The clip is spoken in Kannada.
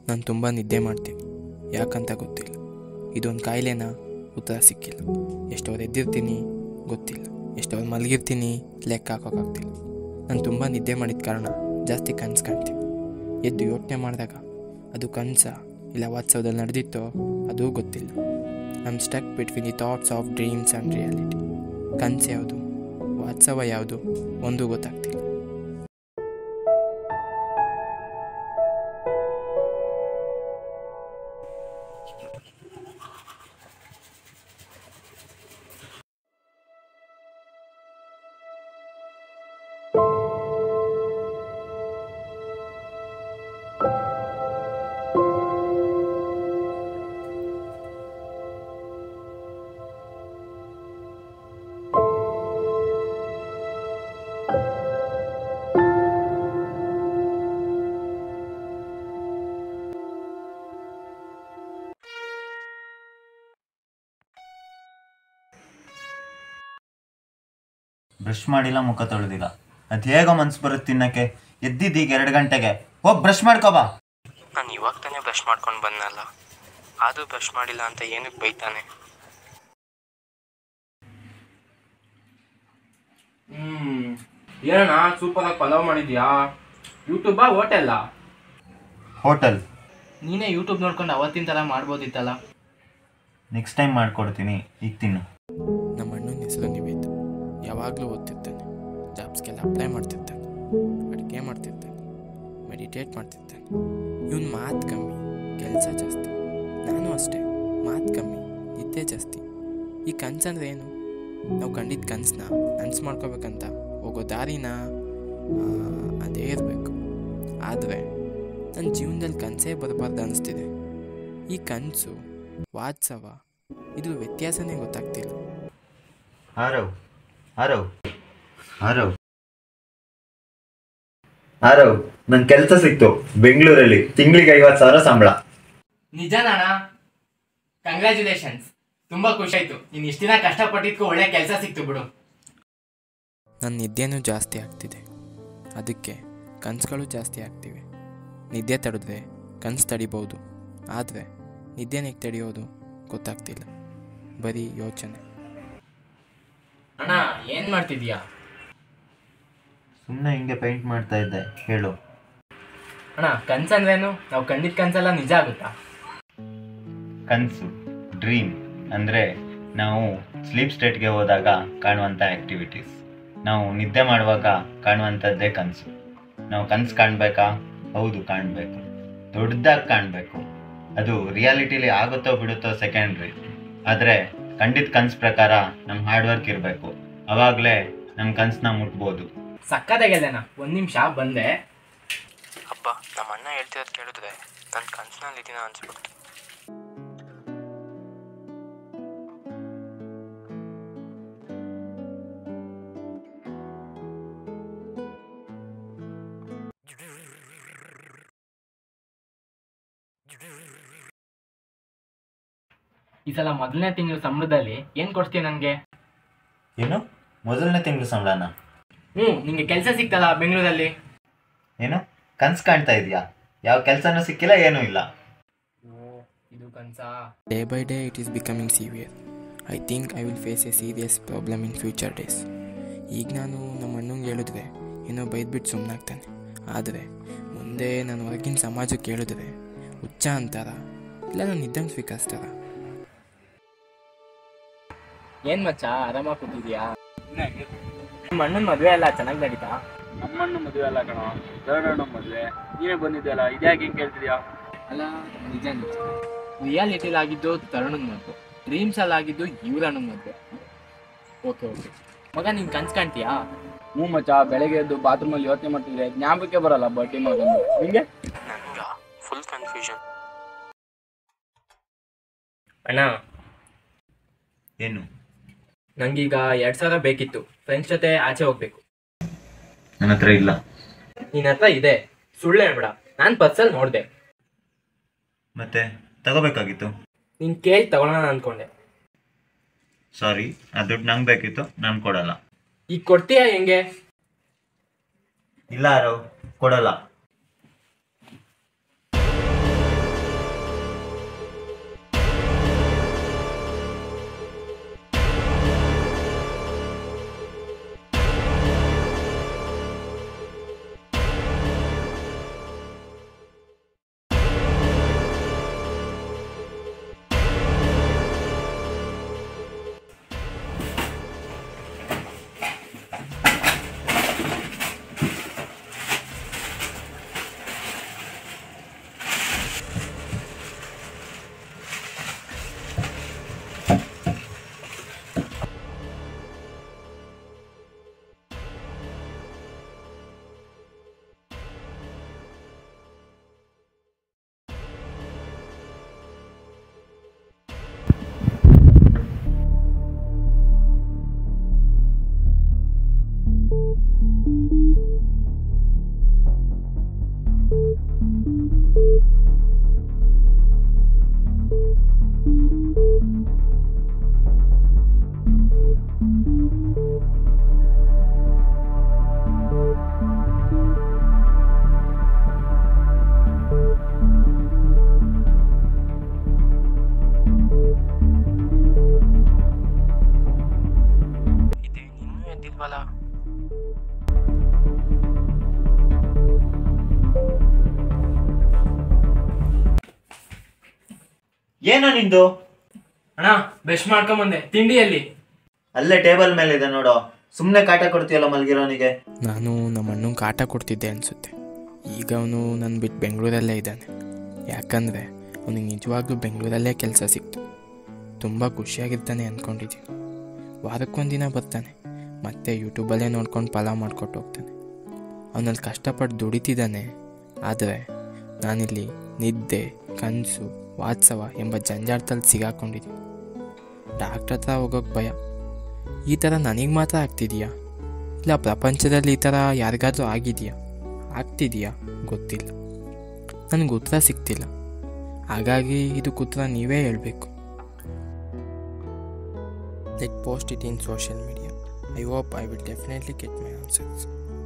ನಾನು ತುಂಬ ನಿದ್ದೆ ಮಾಡ್ತೀನಿ ಯಾಕಂತ ಗೊತ್ತಿಲ್ಲ ಇದೊಂದು ಕಾಯಿಲೆನ ಉತ್ತರ ಸಿಕ್ಕಿಲ್ಲ ಎಷ್ಟವ್ರು ಎದ್ದಿರ್ತೀನಿ ಗೊತ್ತಿಲ್ಲ ಎಷ್ಟವ್ರು ಮಲಗಿರ್ತೀನಿ ಲೆಕ್ಕ ಹಾಕೋಕ್ಕಾಗ್ತಿಲ್ಲ ನಾನು ತುಂಬ ನಿದ್ದೆ ಮಾಡಿದ ಕಾರಣ ಜಾಸ್ತಿ ಕನಸು ಕಾಣ್ತೀನಿ ಎದ್ದು ಯೋಚನೆ ಮಾಡಿದಾಗ ಅದು ಕನಸ ಇಲ್ಲ ವಾತ್ಸವದಲ್ಲಿ ನಡೆದಿತ್ತೋ ಅದು ಗೊತ್ತಿಲ್ಲ I'm stuck between the thoughts of dreams and reality ಕನಸು ಯಾವುದು ವಾತ್ಸವ ಯಾವುದು ಒಂದು ಗೊತ್ತಾಗ್ತಿಲ್ಲ ಬ್ರಷ್ ಮಾಡಿಲ್ಲ ಮುಖ ತೊಳೆದಿಲ್ಲ ಅದು ಹೇಗೋ ಮನ್ಸು ಬರುತ್ತೆ ತಿನ್ನಕ್ಕೆ ಎದ್ದಿದ್ದೀಗ ಎರಡು ಗಂಟೆಗೆ ಹೋಗಿ ಬ್ರಷ್ ಮಾಡ್ಕೋಬಾ ನಾನು ಇವಾಗ ತಾನೇ ಬ್ರಷ್ ಮಾಡ್ಕೊಂಡು ಬಂದಲ್ಲ ಆದರೂ ಬ್ರಷ್ ಮಾಡಿಲ್ಲ ಅಂತ ಏನಕ್ಕೆ ಬೈತಾನೆ ಹ್ಮ್ ಏನಣ್ಣ ಸೂಪರ್ ಆಗಿ ಪಲಾವ್ ಮಾಡಿದ್ಯಾ ಯೂಟ್ಯೂಬಾ ಹೋಟೆಲ್ಲ ಹೋಟೆಲ್ ನೀನೇ ಯೂಟ್ಯೂಬ್ ನೋಡ್ಕೊಂಡು ಅವತ್ತಿನ ಥರ ಮಾಡ್ಬೋದಿತ್ತಲ್ಲ ನೆಕ್ಸ್ಟ್ ಟೈಮ್ ಮಾಡ್ಕೊಡ್ತೀನಿ ಈಗ ತಿನ್ನು ನಮ್ಮ ಅಣ್ಣನ ಹೆಸರು ನಿವೇದ್ ಯಾವಾಗಲೂ ಓದ್ತಿರ್ತಾನೆ ಜಾಬ್ಸ್ಗೆಲ್ಲ ಅಪ್ಲೈ ಮಾಡ್ತಿರ್ತಾನೆ ಅಡುಗೆ ಮಾಡ್ತಿರ್ತಾನೆ ಮೆಡಿಟೇಟ್ ಮಾಡ್ತಿರ್ತಾನೆ ಇವನು ಮಾತು ಕಮ್ಮಿ ಕೆಲಸ ಜಾಸ್ತಿ ನಾನು ಅಷ್ಟೇ ಮಾತು ಕಮ್ಮಿ ನಿದ್ದೆ ಜಾಸ್ತಿ ಈ ಕನಸಂದ್ರೆ ಏನು ನಾವು ಕಂಡಿದ್ದ ಕನಸನ್ನ ನನಸು ಮಾಡ್ಕೋಬೇಕಂತ ಹೋಗೋ ದಾರಿನ ಆ, ಅದೇ ಇರಬೇಕು ಆದರೆ ನನ್ನ ಜೀವನದಲ್ಲಿ ಕನಸೇ ಬರಬಾರ್ದು ಅನಿಸ್ತಿದೆ ಈ ಕನಸು ವಾತ್ಸವ ಇದ್ರ ವ್ಯತ್ಯಾಸನೇ ಗೊತ್ತಾಗ್ತಿಲ್ಲ ಆರವ್ ಆರವ್ ಆರವ್ ಆರವ್ ನನ್ ಕೆಲಸ ಸಿಕ್ತು ಬೆಂಗಳೂರಲ್ಲಿ ತಿಂಗಳಿಗೆ ಐವತ್ತು ಸಾವಿರ ಸಂಬಳ ನಿಜನಣ್ಣ ಕಂಗ್ರ್ಯಾಚುಲೇಷನ್ಸ್ ತುಂಬಾ ಖುಷಿ ಆಯ್ತು ನೀನು ಇಷ್ಟ ದಿನ ಕಷ್ಟಪಟ್ಟಿದ್ಕೂ ಒಳ್ಳೆ ಕೆಲಸ ಸಿಕ್ತು ಬಿಡು ನನ್ನ ನಿದ್ದೆನೂ ಜಾಸ್ತಿ ಆಗ್ತಿದೆ ಅದಕ್ಕೆ ಕನಸುಗಳು ಜಾಸ್ತಿ ಆಗ್ತಿವೆ ನಿದ್ದೆ ತಡೆದ್ರೆ ಕನಸು ತಡಿಬೋದು ಆದರೆ ನಿದ್ದೆನ ಹೇಗೆ ತಡೆಯೋದು ಗೊತ್ತಾಗ್ತಿಲ್ಲ ಬರೀ ಯೋಚನೆ ಅಣ್ಣ ಏನ್ ಮಾಡ್ತಿದ್ಯಾ ಸುಮ್ಮನೆ ಹಿಂಗೆ ಪೇಂಟ್ ಮಾಡ್ತಾ ಇದ್ದೆ ಹೇಳು ಅಣ್ಣ ಕನ್ಸಂದ್ರೇನು ನಾವು ಕಂಡಿದ್ ಕನ್ಸೆಲ್ಲ ನಿಜ ಆಗುತ್ತಾ ಕನಸು ಡ್ರೀಮ್ ಅಂದರೆ ನಾವು ಸ್ಲೀಪ್ ಸ್ಟೇಟ್ಗೆ ಹೋದಾಗ ಕಾಣುವಂಥ ಆ್ಯಕ್ಟಿವಿಟೀಸ್ ನಾವು ನಿದ್ದೆ ಮಾಡುವಾಗ ಕಾಣುವಂಥದ್ದೇ ಕನಸು ನಾವು ಕನಸು ಕಾಣಬೇಕಾ ಹೌದು ಕಾಣಬೇಕು ದೊಡ್ಡದಾಗಿ ಕಾಣಬೇಕು ಅದು ರಿಯಾಲಿಟಿಲಿ ಆಗುತ್ತೋ ಬಿಡುತ್ತೋ ಸೆಕೆಂಡ್ರಿ ಆದರೆ ಖಂಡಿತ ಕನಸು ಪ್ರಕಾರ ನಮ್ಮ ಹಾರ್ಡ್ ವರ್ಕ್ ಇರಬೇಕು ಅವಾಗಲೇ ನಮ್ಮ ಕನಸನ್ನ ಮುಟ್ಬೋದು ಸಕ್ಕತ್ತಾಗೆಲ್ಲೇನ ಒಂದ್ ನಿಮಿಷ ಬಂದೆ ಹಬ್ಬ ನಮ್ಮ ಅಣ್ಣ ಹೇಳ್ತಿರೋದು ಕೇಳಿದ್ರೆ ನನ್ನ ಕನಸಿನಲ್ಲಿ ಇದೀನ ಅನ್ಸ್ಬಿಡ್ತು ಈ ಸಲ ಮೊದಲನೇ ತಿಂಗಳು ಸಂಬಳದಲ್ಲಿ ಏನ್ ಕೊಡ್ತೀಯ ನನ್ಗೆ ಏನು ಮೊದಲನೇ ತಿಂಗಳು ಸಂಬಳನ ಹ್ಮ್ ನಿಂಗೆ ಕೆಲಸ ಸಿಕ್ತಲ್ಲ ಬೆಂಗಳೂರಲ್ಲಿ ಏನು ಕನಸು ಕಾಣ್ತಾ ಇದೆಯಾ ಯಾವ ಕೆಲಸನೂ ಸಿಕ್ಕಿಲ್ಲ ಏನೂ ಇಲ್ಲ ಓ ಇದು ಕನ್ಸಾ day by day it is becoming severe I think I will face a serious problem in future days ಈಗ ನಾನು ನಮ್ಮ ಅಣ್ಣಂಗೆ ಹೇಳಿದ್ರೆ ಏನೋ ಬೈದ್ಬಿಟ್ಟು ಸುಮ್ಮನಾಗ್ತಾನೆ ಆದರೆ ಮುಂದೆ ನಾನು ಹೊರಗಿನ ಸಮಾಜಕ್ಕೆ ಹೇಳಿದ್ರೆ ಹುಚ್ಚ ಅಂತಾರ ಇಲ್ಲ ನಾನು ಇದ್ದಂಗೆ ಸ್ವೀಕರಿಸ್ತಾರ ಏನ್ ಮಚ್ಚ ಆರಾಮಾಗಿ ಕೂತಿದ್ಯಾ ನಿಮ್ಮ ಅಣ್ಣನ ಮದ್ವೆ ಎಲ್ಲ ಚೆನ್ನಾಗಿ ನಡೀತಾ ನಮ್ಮಣ್ಣ ಮದುವೆ ಅಲ್ಲ ಕಣ ದೊಡ್ಡ ಮದುವೆ ನೀನೇ ಬಂದಿದ್ದೆಲ್ಲ ಇದ್ಯಾಕೆ ಹಿಂಗೆ ಕೇಳ್ತಿದ್ಯಾ ಅಲ್ಲ ನಿಜ ನಿಜ ರಿಯಾಲಿಟಿಲಿ ಆಗಿದ್ದು ತರುಣನ್ ಮದ್ವೆ ಡ್ರೀಮ್ಸ್ ಅಲ್ಲಿ ಆಗಿದ್ದು ಇವ್ರಣ್ಣನ ಮದ್ವೆ ಓಕೆ ಓಕೆ ಮಗ ನೀನ್ ಕನ್ಸ್ ಕಾಣ್ತೀಯಾ ಹ್ಞೂ ಮಚ್ಚ ಬೆಳಗ್ಗೆ ಎದ್ದು ಬಾತ್ರೂಮಲ್ಲಿ ಯೋಚನೆ ಮಾಡ್ತಿದ್ರೆ ಜ್ಞಾಪಕಕ್ಕೆ ಬರಲ್ಲ ಬಟ್ಟೆ ಮಗಂದು ಹಿಂಗೆ ನನಗೆ ಫುಲ್ ಕನ್ಫ್ಯೂಷನ್ ಅಣ್ಣ ಏನು ನಂಗೀಗ ಎರಡ್ ಸಾವಿರ ಬೇಕಿತ್ತು ಫ್ರೆಂಡ್ಸ್ ಜೊತೆ ಆಚೆ ಹೋಗ್ಬೇಕು ನನ್ನ ಹತ್ರ ಇಲ್ಲ ನಿನ್ನ ಹತ್ರ ಇದೆ ಸುಳ್ಳು ಹೇಳ್ಬೇಡ ನಾನು ಪರ್ಸಲ್ ನೋಡಿದೆ ಮತ್ತೆ ತಗೋಬೇಕಾಗಿತ್ತು ನೀನ್ ಕೇಳಿ ತಗೊಳ್ಳೋಣ ಅನ್ಕೊಂಡೆ ಸಾರಿ ಆ ದುಡ್ಡು ನಂಗೆ ಬೇಕಿತ್ತು ನಾನು ಕೊಡಲ್ಲ ಈಗ ಕೊಡ್ತೀಯಾ ಹೆಂಗೆ ಇಲ್ಲ ಯಾರೋ ಕೊಡಲ್ಲ ಏನೋ ನಿಂದು ಅಣ್ಣ ಬ್ರಷ್ ಮಾಡ್ಕೊಂಬಂದೆ ತಿಂಡಿಯಲ್ಲಿ ಅಲ್ಲೇ ಟೇಬಲ್ ಮೇಲೆ ಇದೆ ನೋಡು ಸುಮ್ಮನೆ ಕಾಟ ಕೊಡ್ತೀಯಲ್ಲ ಮಲ್ಗಿರೋನಿಗೆ ನಾನು ನಮ್ಮ ಅಣ್ಣಂಗೆ ಕಾಟ ಕೊಡ್ತಿದ್ದೆ ಅನಿಸುತ್ತೆ ಈಗ ಅವನು ನನ್ನ ಬಿಟ್ಟು ಬೆಂಗಳೂರಲ್ಲೇ ಇದ್ದಾನೆ ಯಾಕಂದರೆ ಅವನಿಗೆ ನಿಜವಾಗ್ಲೂ ಬೆಂಗಳೂರಲ್ಲೇ ಕೆಲಸ ಸಿಕ್ತು ತುಂಬ ಖುಷಿಯಾಗಿರ್ತಾನೆ ಅಂದ್ಕೊಂಡಿದ್ದೀನಿ ವಾರಕ್ಕೊಂದಿನ ಬರ್ತಾನೆ ಮತ್ತೆ ಯೂಟ್ಯೂಬಲ್ಲೇ ನೋಡ್ಕೊಂಡು ಪಲಾವ್ ಮಾಡ್ಕೊಟ್ಟು ಹೋಗ್ತಾನೆ ಅವನಲ್ಲಿ ಕಷ್ಟಪಟ್ಟು ದುಡಿತಿದ್ದಾನೆ ಆದರೆ ನಾನಿಲ್ಲಿ ನಿದ್ದೆ ಕನಸು ವಾತ್ಸವ ಎಂಬ ಜಂಜಾಟದಲ್ಲಿ ಸಿಗಾಕೊಂಡಿದ್ದೀನಿ ಡಾಕ್ಟ್ರ್ ಹತ್ರ ಹೋಗೋಕ್ಕೆ ಭಯ ಈ ಥರ ನನಗೆ ಮಾತ್ರ ಆಗ್ತಿದೆಯಾ ಇಲ್ಲ ಪ್ರಪಂಚದಲ್ಲಿ ಈ ಥರ ಯಾರಿಗಾದ್ರೂ ಆಗಿದೆಯಾ ಆಗ್ತಿದೆಯಾ ಗೊತ್ತಿಲ್ಲ ನನಗೆ ಉತ್ತರ ಸಿಗ್ತಿಲ್ಲ ಹಾಗಾಗಿ ಇದಕ್ಕೆ ಉತ್ತರ ನೀವೇ ಹೇಳಬೇಕು let post it in social media I hope I will definitely get my answers